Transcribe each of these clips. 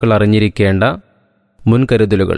കൾ അറിഞ്ഞിരിക്കേണ്ട മുൻകരുതലുകൾ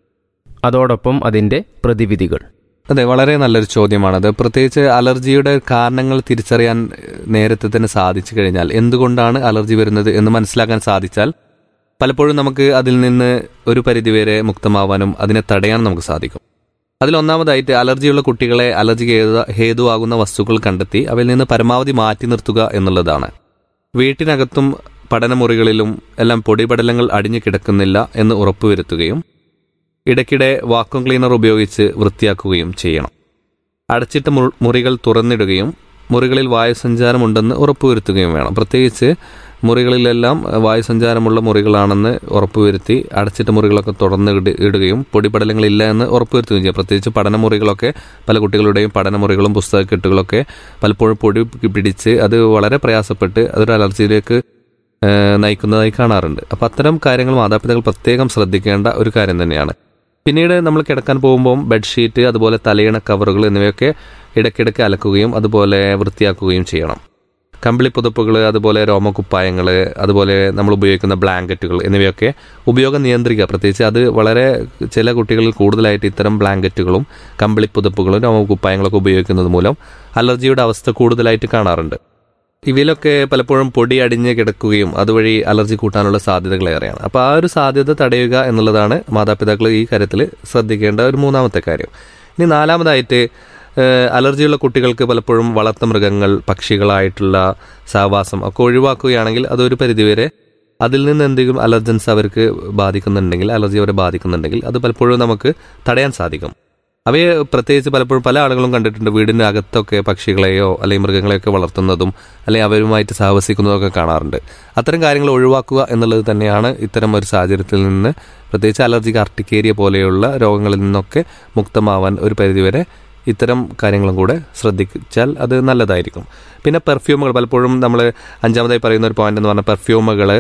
അതോടൊപ്പം അതിൻ്റെ പ്രതിവിധികൾ അതെ വളരെ നല്ലൊരു ചോദ്യമാണത് പ്രത്യേകിച്ച് അലർജിയുടെ കാരണങ്ങൾ തിരിച്ചറിയാൻ ഏഹ്, നേരത്തെ തന്നെ സാധിച്ചു കഴിഞ്ഞാൽ എന്തുകൊണ്ടാണ് അലർജി വരുന്നത് എന്ന് മനസ്സിലാക്കാൻ സാധിച്ചാൽ പലപ്പോഴും നമുക്ക് അതിൽ നിന്ന് ഒരു പരിധിവരെ മുക്തമാവാനും അതിനെ തടയാനും നമുക്ക് സാധിക്കും അതിൽ ഒന്നാമതായിട്ട് അലർജിയുള്ള കുട്ടികളെ അലർജിക്ക് ഹേതു- ഹേതുവാകുന്ന വസ്തുക്കൾ കണ്ടെത്തി അവയിൽ നിന്ന് പരമാവധി മാറ്റി നിർത്തുക എന്നുള്ളതാണ് വീട്ടിനകത്തും പഠനമുറികളിലും എല്ലാം പൊടിപടലങ്ങൾ അടിഞ്ഞു കിടക്കുന്നില്ല എന്ന് ഉറപ്പുവരുത്തുകയും ഇടയ്ക്കിടെ വാക്വം ക്ലീനർ ഉപയോഗിച്ച് വൃത്തിയാക്കുകയും ചെയ്യണം അടച്ചിട്ട മു- മുറികൾ തുറന്നിടുകയും മുറികളിൽ വായുസഞ്ചാരമുണ്ടെന്ന് ഉറപ്പുവരുത്തുകയും വേണം പ്രത്യേകിച്ച് മുറികളിലെല്ലാം വായുസഞ്ചാരമുള്ള മുറികളാണെന്ന് ഉറപ്പുവരുത്തി അടച്ചിട്ട മുറികളൊക്കെ തുറന്ന് ഇട- ഇടുകയും പൊടിപടലങ്ങളില്ല എന്ന് ഉറപ്പുവരുത്തുകയും ചെയ്യും പ്രത്യേകിച്ച് പഠനമുറികളൊക്കെ പല കുട്ടികളുടെയും പഠനമുറികളും പുസ്തകക്കെട്ടുകളൊക്കെ പലപ്പോഴും പൊടി പിടിച്ച് അത് വളരെ പ്രയാസപ്പെട്ട് അതൊരു അലർജിയിലേക്ക് ഏഹ് നയിക്കുന്നതായി കാണാറുണ്ട് അപ്പം അത്തരം കാര്യങ്ങൾ മാതാപിതാക്കൾ പ്രത്യേകം ശ്രദ്ധിക്കേണ്ട ഒരു കാര്യം തന്നെയാണ് പിന്നീട് നമ്മൾ കിടക്കാൻ പോകുമ്പോൾ ബെഡ്ഷീറ്റ് അതുപോലെ തലയിണ കവറുകൾ എന്നിവയൊക്കെ ഇടയ്ക്കിടയ്ക്ക് അലക്കുകയും അതുപോലെ വൃത്തിയാക്കുകയും ചെയ്യണം കമ്പിളി പുതപ്പുകൾ അതുപോലെ രോമകുപ്പായങ്ങൾ അതുപോലെ നമ്മൾ ഉപയോഗിക്കുന്ന ബ്ലാങ്കറ്റുകൾ എന്നിവയൊക്കെ ഉപയോഗം നിയന്ത്രിക്കുക പ്രത്യേകിച്ച് അത് വളരെ ചില കുട്ടികളിൽ കൂടുതലായിട്ട് ഇത്തരം ബ്ലാങ്കറ്റുകളും കമ്പിളി പുതപ്പുകളും രോമകുപ്പായങ്ങളൊക്കെ ഉപയോഗിക്കുന്നത് മൂലം അലർജിയുടെ അവസ്ഥ കൂടുതലായിട്ട് കാണാറുണ്ട് ഇവയിലൊക്കെ പലപ്പോഴും പൊടി അടിഞ്ഞ് കിടക്കുകയും അതുവഴി അലർജി കൂട്ടാനുള്ള സാധ്യതകൾ ഏറെയാണ് അപ്പോൾ ആ ഒരു സാധ്യത തടയുക എന്നുള്ളതാണ് മാതാപിതാക്കൾ ഈ കാര്യത്തിൽ ശ്രദ്ധിക്കേണ്ട ഒരു മൂന്നാമത്തെ കാര്യം ഇനി നാലാമതായിട്ട് ഏഹ്, അലർജിയുള്ള കുട്ടികൾക്ക് പലപ്പോഴും വളർത്ത മൃഗങ്ങൾ പക്ഷികളായിട്ടുള്ള സഹവാസം ഒക്കെ ഒഴിവാക്കുകയാണെങ്കിൽ അതൊരു പരിധിവരെ അതിൽ നിന്ന് എന്തെങ്കിലും അലർജൻസ് അവർക്ക് ബാധിക്കുന്നുണ്ടെങ്കിൽ അലർജി അവരെ ബാധിക്കുന്നുണ്ടെങ്കിൽ അത് പലപ്പോഴും നമുക്ക് തടയാൻ സാധിക്കും അവയെ പ്രത്യേകിച്ച് പലപ്പോഴും പല ആളുകളും കണ്ടിട്ടുണ്ട് വീടിന്റെ അകത്തൊക്കെ പക്ഷികളെയോ അല്ലെങ്കിൽ മൃഗങ്ങളെയൊക്കെ വളർത്തുന്നതും അല്ലെങ്കിൽ അവരുമായിട്ട് സഹവസിക്കുന്നതൊക്കെ കാണാറുണ്ട് അത്തരം കാര്യങ്ങൾ ഒഴിവാക്കുക എന്നുള്ളത് തന്നെയാണ് ഇത്തരം ഒരു സാഹചര്യത്തിൽ നിന്ന് പ്രത്യേകിച്ച് അലർജിക് ആർട്ടിക്കേരിയ പോലെയുള്ള രോഗങ്ങളിൽ നിന്നൊക്കെ മുക്തമാവാൻ ഒരു പരിധിവരെ ഇത്തരം കാര്യങ്ങളും കൂടെ ശ്രദ്ധിച്ചാൽ അത് നല്ലതായിരിക്കും പിന്നെ പെർഫ്യൂമുകൾ പലപ്പോഴും നമ്മൾ അഞ്ചാമതായി പറയുന്ന ഒരു പോയിന്റ് എന്ന് പറഞ്ഞാൽ പെർഫ്യൂമുകൾ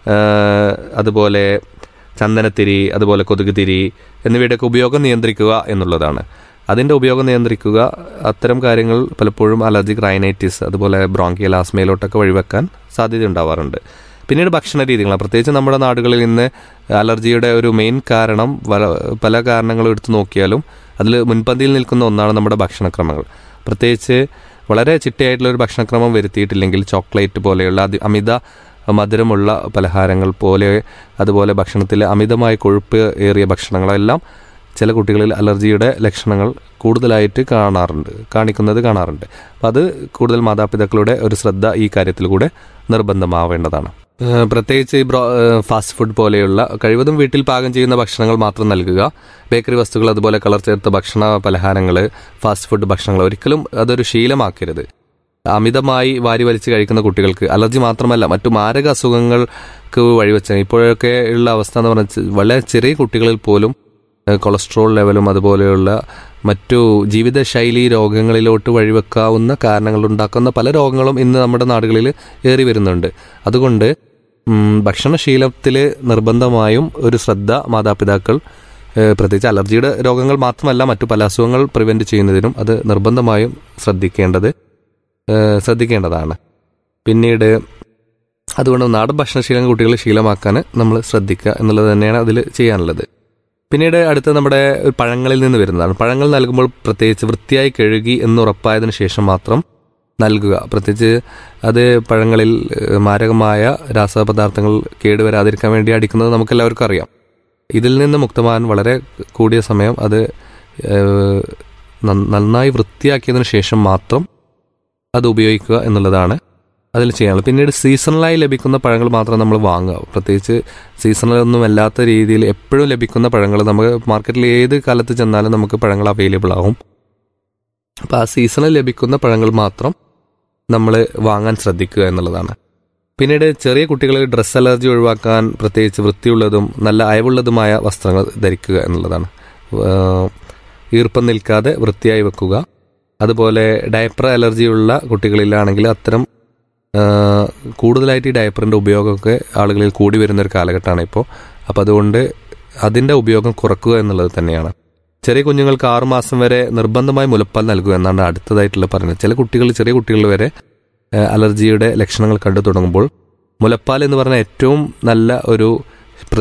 അതുപോലെ ചന്ദനത്തിരി അതുപോലെ കൊതുക് തിരി എന്നിവയുടെയൊക്കെ ഉപയോഗം നിയന്ത്രിക്കുക എന്നുള്ളതാണ് അതിൻ്റെ ഉപയോഗം നിയന്ത്രിക്കുക അത്തരം കാര്യങ്ങൾ പലപ്പോഴും അലർജിക് റൈനൈറ്റിസ് അതുപോലെ ബ്രോങ്കിയൽ ആസ്മയിലോട്ടൊക്കെ വഴിവെക്കാൻ സാധ്യത ഉണ്ടാവാറുണ്ട് പിന്നീട് ഭക്ഷണ രീതികളാണ് പ്രത്യേകിച്ച് നമ്മുടെ നാടുകളിൽ ഇന്ന് അലർജിയുടെ ഒരു മെയിൻ കാരണം വല- പല കാരണങ്ങളും എടുത്തു നോക്കിയാലും അതിൽ മുൻപന്തിയിൽ നിൽക്കുന്ന ഒന്നാണ് നമ്മുടെ ഭക്ഷണക്രമങ്ങൾ പ്രത്യേകിച്ച് വളരെ ചിട്ടയായിട്ടുള്ള ഒരു ഭക്ഷണക്രമം വരുത്തിയിട്ടില്ലെങ്കിൽ ചോക്ലേറ്റ് പോലെയുള്ള അതി അമിത മധുരമുള്ള പലഹാരങ്ങൾ പോലെ അതുപോലെ ഭക്ഷണത്തിൽ അമിതമായ കൊഴുപ്പ് ഏറിയ ഭക്ഷണങ്ങളെല്ലാം ചില കുട്ടികളിൽ അലർജിയുടെ ലക്ഷണങ്ങൾ കൂടുതലായിട്ട് കാണാറുണ്ട് കാണിക്കുന്നത് കാണാറുണ്ട് അപ്പം അത് കൂടുതൽ മാതാപിതാക്കളുടെ ഒരു ശ്രദ്ധ ഈ കാര്യത്തിൽ കൂടെ നിർബന്ധമാവേണ്ടതാണ് ഏഹ് പ്രത്യേകിച്ച് ഈ ബ്രോ ഏഹ് ഫാസ്റ്റ് ഫുഡ് പോലെയുള്ള കഴിവതും വീട്ടിൽ പാകം ചെയ്യുന്ന ഭക്ഷണങ്ങൾ മാത്രം നൽകുക ബേക്കറി വസ്തുക്കൾ അതുപോലെ കളർ ചേർത്ത ഭക്ഷണ പലഹാരങ്ങൾ ഫാസ്റ്റ് ഫുഡ് ഭക്ഷണങ്ങൾ ഒരിക്കലും അതൊരു ശീലമാക്കരുത് അമിതമായി വാരി വലിച്ച് കഴിക്കുന്ന കുട്ടികൾക്ക് അലർജി മാത്രമല്ല മറ്റു മാരക അസുഖങ്ങൾക്ക് വഴിവെച്ച ഇപ്പോഴൊക്കെ ഉള്ള അവസ്ഥ എന്ന് പറഞ്ഞാൽ വളരെ ചെറിയ കുട്ടികളിൽ പോലും ഏഹ് കൊളസ്ട്രോൾ ലെവലും അതുപോലെയുള്ള മറ്റു ജീവിതശൈലി രോഗങ്ങളിലോട്ട് വഴിവെക്കാവുന്ന കാരണങ്ങൾ ഉണ്ടാക്കുന്ന പല രോഗങ്ങളും ഇന്ന് നമ്മുടെ നാടുകളിൽ ഏറി വരുന്നുണ്ട് അതുകൊണ്ട് ഉം, ഭക്ഷണശീലത്തിൽ നിർബന്ധമായും ഒരു ശ്രദ്ധ മാതാപിതാക്കൾ ഏഹ്, പ്രത്യേകിച്ച് അലർജിയുടെ രോഗങ്ങൾ മാത്രമല്ല മറ്റു പല അസുഖങ്ങൾ പ്രിവെന്റ് ചെയ്യുന്നതിനും അത് നിർബന്ധമായും ശ്രദ്ധിക്കേണ്ടത് ഏഹ്, ശ്രദ്ധിക്കേണ്ടതാണ് പിന്നീട് അതുകൊണ്ട് നാടൻ ഭക്ഷണശീലം കുട്ടികളെ ശീലമാക്കാൻ നമ്മൾ ശ്രദ്ധിക്കുക എന്നുള്ളത് തന്നെയാണ് അതിൽ ചെയ്യാനുള്ളത് പിന്നീട് അടുത്ത് നമ്മുടെ പഴങ്ങളിൽ നിന്ന് വരുന്നതാണ് പഴങ്ങൾ നൽകുമ്പോൾ പ്രത്യേകിച്ച് വൃത്തിയായി കഴുകി എന്ന് ഉറപ്പായതിനു ശേഷം മാത്രം നൽകുക പ്രത്യേകിച്ച് അത് പഴങ്ങളിൽ ഏഹ്, മാരകമായ രാസപദാർത്ഥങ്ങൾ കേടുവരാതിരിക്കാൻ വേണ്ടി അടിക്കുന്നത് നമുക്കെല്ലാവർക്കും അറിയാം ഇതിൽ നിന്ന് മുക്തമാകാൻ വളരെ കൂടിയ സമയം അത് ഏഹ്, നന്ന- നന്നായി വൃത്തിയാക്കിയതിനു ശേഷം മാത്രം അത് ഉപയോഗിക്കുക എന്നുള്ളതാണ് അതിൽ ചെയ്യാനുള്ളത് പിന്നീട് സീസണലായി ലഭിക്കുന്ന പഴങ്ങൾ മാത്രം നമ്മൾ വാങ്ങുക പ്രത്യേകിച്ച് സീസണലൊന്നും അല്ലാത്ത രീതിയിൽ എപ്പോഴും ലഭിക്കുന്ന പഴങ്ങൾ നമുക്ക് മാർക്കറ്റിൽ ഏത് കാലത്ത് ചെന്നാലും നമുക്ക് പഴങ്ങൾ അവൈലബിൾ ആവും അപ്പോൾ ആ സീസണിൽ ലഭിക്കുന്ന പഴങ്ങൾ മാത്രം നമ്മൾ വാങ്ങാൻ ശ്രദ്ധിക്കുക എന്നുള്ളതാണ് പിന്നീട് ചെറിയ കുട്ടികളിൽ ഡ്രസ് അലർജി ഒഴിവാക്കാൻ പ്രത്യേകിച്ച് വൃത്തിയുള്ളതും നല്ല അയവുള്ളതുമായ വസ്ത്രങ്ങൾ ധരിക്കുക എന്നുള്ളതാണ് ഏഹ് ഈർപ്പം നിൽക്കാതെ വൃത്തിയായി വെക്കുക അതുപോലെ ഡയപ്പർ അലർജിയുള്ള കുട്ടികളിലാണെങ്കിൽ അത്തരം ഏഹ് കൂടുതലായിട്ട് ഈ ഡയപ്പറിൻ്റെ ഉപയോഗമൊക്കെ ആളുകളിൽ കൂടി വരുന്ന ഒരു കാലഘട്ടമാണ് ഇപ്പോൾ അപ്പോൾ അതുകൊണ്ട് അതിൻ്റെ ഉപയോഗം കുറക്കുക എന്നുള്ളത് തന്നെയാണ് ചെറിയ കുഞ്ഞുങ്ങൾക്ക് ആറുമാസം വരെ നിർബന്ധമായി മുലപ്പാൽ നൽകുക എന്നാണ് അടുത്തതായിട്ടുള്ള പറയുന്നത് ചില കുട്ടികൾ ചെറിയ കുട്ടികൾ വരെ ഏഹ് അലർജിയുടെ ലക്ഷണങ്ങൾ കണ്ടു തുടങ്ങുമ്പോൾ മുലപ്പാൽ എന്ന് പറഞ്ഞാൽ ഏറ്റവും നല്ല ഒരു